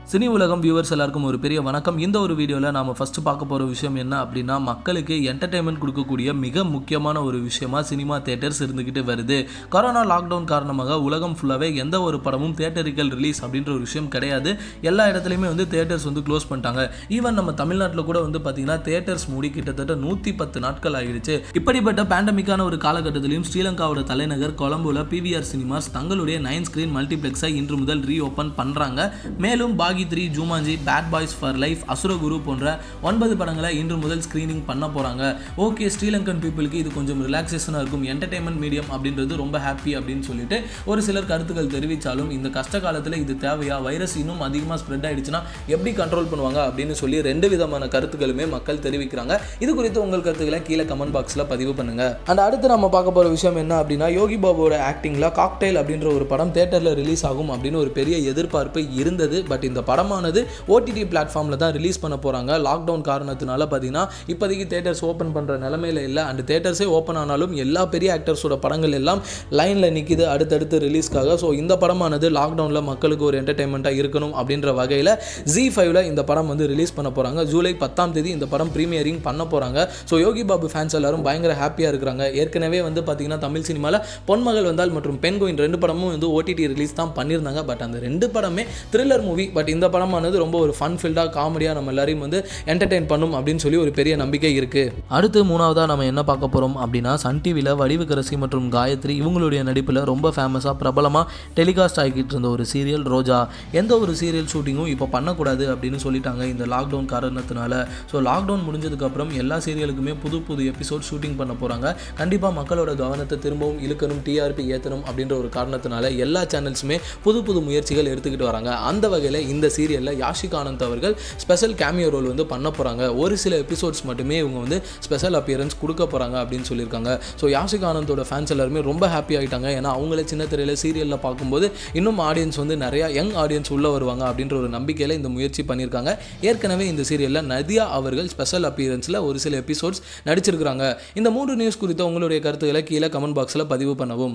cine உலகம் viewers எல்லாருக்கும் ஒரு பெரிய வணக்கம் இந்த ஒரு வீடியோவில் நாம ஃபர்ஸ்ட் பார்க்க போகிற விஷயம் என்ன அப்படின்னா மக்களுக்கு என்டர்டைன்மெண்ட் கொடுக்கக்கூடிய மிக முக்கியமான ஒரு விஷயமா சினிமா தேட்டர்ஸ் இருந்துக்கிட்டு வருது கொரோனா லாக்டவுன் காரணமாக உலகம் ஃபுல்லாகவே எந்த ஒரு படமும் தேட்டரிக்கல் ரிலீஸ் அப்படின்ற ஒரு விஷயம் கிடையாது எல்லா இடத்துலையுமே வந்து தேட்டர்ஸ் வந்து க்ளோஸ் பண்ணிட்டாங்க ஈவன் நம்ம தமிழ்நாட்டில் கூட வந்து பார்த்தீங்கன்னா தேட்டர்ஸ் மூடி கிட்டத்தட்ட நூற்றி பத்து நாட்கள் ஆகிடுச்சு இப்படிப்பட்ட பேண்டமிக்கான ஒரு காலகட்டத்திலையும் ஸ்ரீலங்காவோட தலைநகர் கொலம்புல பிவிஆர் சினிமாஸ் தங்களுடைய நைன் ஸ்கிரீன் மல்டிப்ளெக்ஸை இன்று முதல் ரீ ஓப்பன் பண்ணுறாங்க மேலும் Baaghi three Jumanji bad boys for life Asuraguru போன்ற ஒன்பது படங்களை இன்று முதல் ஸ்க்ரீனிங் பண்ண போகிறாங்க ஓகே ஸ்ரீலங்கன் பீப்புளுக்கு இது கொஞ்சம் ரிலாக்ஸேஷனாக இருக்கும் என்டர்டைன்மெண்ட் மீடியம் அப்படின்றது ரொம்ப ஹாப்பி அப்படின்னு சொல்லிட்டு ஒரு சிலர் கருத்துக்கள் தெரிவித்தாலும் இந்த கஷ்ட காலத்தில் இது தேவையா வைரஸ் இன்னும் அதிகமாக ஸ்ப்ரெட் ஆயிடுச்சுன்னா எப்படி கண்ட்ரோல் பண்ணுவாங்க அப்படின்னு சொல்லி ரெண்டு விதமான கருத்துக்களுமே மக்கள் தெரிவிக்கிறாங்க இது குறித்து உங்கள் கருத்துக்களை கீழே கமெண்ட் பாக்ஸில் பதிவு பண்ணுங்க அண்ட் அடுத்து நம்ம பார்க்க போகிற விஷயம் என்ன அப்படின்னா யோகி பாபுவோட ஆக்டிங்கில் காக்டெயில் அப்படின்ற ஒரு படம் தேட்டரில் ரிலீஸ் ஆகும் அப்படின்னு ஒரு பெரிய எதிர்பார்ப்பு இருந்தது பட் இந்த படமானது ஓடிடி பிளாட்ஃபார்மில் தான் ரிலீஸ் பண்ண போகிறாங்க லாக்டவுன் காரணத்தினால பார்த்தீங்கன்னா இப்போதைக்கு தேட்டர்ஸ் ஓப்பன் பண்ணுற நிலமையில இல்லை அண்ட் தேட்டர்ஸே ஓப்பன் ஆனாலும் எல்லா பெரிய ஆக்டர்ஸோட படங்கள் எல்லாம் லைனில் நிற்கிது அடுத்தடுத்து ரிலீஸ்க்காக ஸோ இந்த படமானது லாக்டவுனில் மக்களுக்கு ஒரு என்டர்டைன்மெண்ட்டாக இருக்கணும் அப்படின்ற வகையில் ஜி ஃபைவ்ல இந்த படம் வந்து ரிலீஸ் பண்ண போகிறாங்க ஜூலை பத்தாம் தேதி இந்த படம் ப்ரீமியரிங் பண்ண போகிறாங்க ஸோ யோகி பாபு ஃபேன்ஸ் எல்லாரும் பயங்கர ஹாப்பியாக இருக்கிறாங்க ஏற்கனவே வந்து பார்த்தீங்கன்னா தமிழ் சினிமாவில் பொன்மகள் வந்தால் மற்றும் பெண் கோயின் ரெண்டு படமும் வந்து ஓடிடி ரிலீஸ் தான் பண்ணியிருந்தாங்க பட் அந்த ரெண்டு படமே த்ரில்லர் மூவி பட் இந்த படமானது ரொம்ப ஒரு ஃபன் ஃபில்டாக காமெடியாக நம்ம எல்லாரையும் வந்து என்டர்டெயின் பண்ணும் அப்படின்னு சொல்லி ஒரு பெரிய நம்பிக்கை இருக்குது அடுத்து மூணாவதாக நம்ம என்ன பார்க்க போகிறோம் அப்படின்னா சன் டிவியில் வடிவுக்கரசி மற்றும் காயத்ரி இவங்களுடைய நடிப்பில் ரொம்ப ஃபேமஸாக பிரபலமாக டெலிகாஸ்ட் ஆகிட்டு இருந்த ஒரு சீரியல் ரோஜா எந்த ஒரு சீரியல் ஷூட்டிங்கும் இப்போ பண்ணக்கூடாது அப்படின்னு சொல்லிட்டாங்க இந்த லாக்டவுன் காரணத்தினால ஸோ லாக்டவுன் முடிஞ்சதுக்கப்புறம் எல்லா சீரியலுக்குமே புது புது எபிசோட் ஷூட்டிங் பண்ண போகிறாங்க கண்டிப்பாக மக்களோட கவனத்தை திரும்பவும் இழுக்கணும் டிஆர்பி ஏற்றணும் அப்படின்ற ஒரு காரணத்தினால எல்லா சேனல்ஸுமே புது புது முயற்சிகள் எடுத்துக்கிட்டு வராங்க அந்த வகையில் இந்த சீரியலில் யாஷிக் ஆனந்த் அவர்கள் ஸ்பெஷல் கேமியோ ரோல் வந்து பண்ண போகிறாங்க ஒரு சில எபிசோட்ஸ் மட்டுமே இவங்க வந்து ஸ்பெஷல் அப்பியரன்ஸ் கொடுக்க போகிறாங்க அப்படின்னு சொல்லியிருக்காங்க ஸோ யாஷிக் ஆனந்தோட ஃபேன்ஸ் எல்லாருமே ரொம்ப ஹாப்பி ஆகிட்டாங்க ஏன்னா அவங்களே சின்ன திரையில் சீரியலில் பார்க்கும்போது இன்னும் ஆடியன்ஸ் வந்து நிறையா யங் ஆடியன்ஸ் உள்ளே வருவாங்க அப்படின்ற ஒரு நம்பிக்கையில் இந்த முயற்சி பண்ணியிருக்காங்க ஏற்கனவே இந்த சீரியலில் நதியா அவர்கள் ஸ்பெஷல் அப்பியரன்ஸில் ஒரு சில எபிசோட்ஸ் நடிச்சிருக்கிறாங்க இந்த மூன்று நியூஸ் குறித்த உங்களுடைய கருத்துக்களை கீழே கமெண்ட் பாக்ஸில் பதிவு பண்ணவும்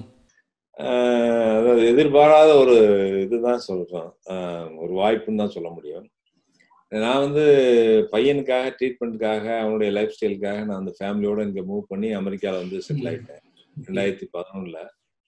ஆஹ் அதாவது எதிர்பாராத ஒரு இதுதான் சொல்றோம் ஆஹ் ஒரு வாய்ப்புன்னு தான் சொல்ல முடியும் நான் வந்து பையனுக்காக ட்ரீட்மெண்ட்டுக்காக அவனுடைய லைஃப் ஸ்டைலுக்காக நான் அந்த ஃபேமிலியோட இங்கே மூவ் பண்ணி அமெரிக்காவில் வந்து செட்டில் ஆயிட்டேன் ரெண்டாயிரத்தி பதினொன்றில்